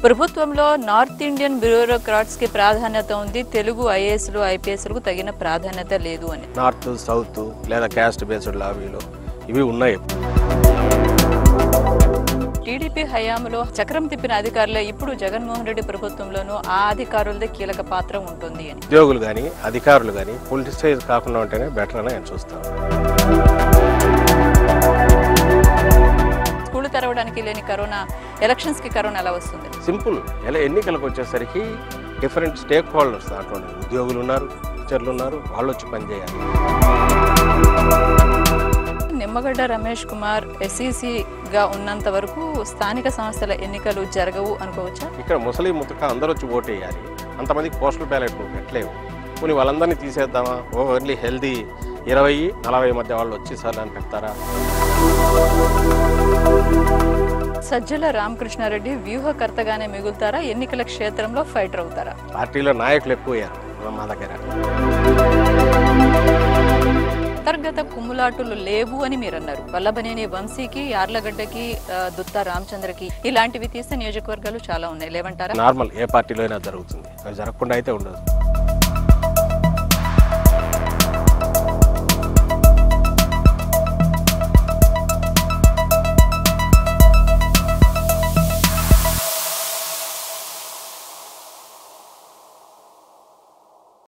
ప్రభుత్వంలో north Indian bureaucrats కి ప్రాధాన్యత ఉంది తెలుగు ఐఏఎస్లు ఐపీఎస్లకు తగిన ప్రాధాన్యత లేదు అని నార్త్ సౌత్ లేదా క్యాస్ట్ బేస్డ్ లాబీలు ఇవి ఉన్నాయి టీడీపీ హయాంలో చక్రం తిప్పిన అధికారులే ఇప్పుడు జగన్మోహన్ రెడ్డి ప్రభుత్వంలోనూ ఆ అధికారులదే కీలక పాత్ర ఉంటుంది అని ఉద్యోగులు కానీ అధికారులు కానీ పొలిటిసైజ్ కాకుండా ఉంటేనే బెటర్ అని నేను చూస్తాను స్కూల్ తెరవడానికి లేని కరోనా ఎలక్షన్స్ కి కరోనా ఎలా వస్తుంది సింపుల్ ఎలా ఎన్నికలకు వచ్చేసరికి డిఫరెంట్ స్టేక్ హోల్డర్స్ దాంట్లో ఉద్యోగులు ఉన్నారు టీచర్లు ఉన్నారు వాళ్ళు వచ్చి పనిచేయాలి నిమ్మగడ్డ రమేష్ కుమార్ ఎస్ఈసిగా ఉన్నంత వరకు స్థానిక సంస్థల ఎన్నికలు జరగవు అనుకోవచ్చా ఇక్కడ ముసలి ముతక అందరూ వచ్చి ఓటు వేయాలి అంతమందికి పోస్టల్ బ్యాలెట్ పెట్టలేవు కొన్ని వాళ్ళందరినీ తీసేద్దామా ఓన్లీ హెల్దీ ఇరవై నలభై మధ్య వాళ్ళు వచ్చి సార్ అని పెడతారా సజ్జల రామకృష్ణారెడ్డి వ్యూహకర్తగానే మిగులుతారా ఎన్నికల క్షేత్రంలో ఫైటర్ అవుతారా పార్టీలో నాయకులు ఎక్కువ అయ్యారు మా దగ్గర అంతర్గత కుమ్ములాటులు లేవు అని మీరు అన్నారు వల్లభనేని వంశీకి యార్లగడ్డకి ఆ, దుత్తా రామచంద్రకి ఇలాంటివి తీస్తే నియోజకవర్గాలు చాలా ఉన్నాయి లేవంటారా నార్మల్ ఏ పార్టీలో అయినా జరుగుతుంది అది జరగకుండా అయితే ఉండదు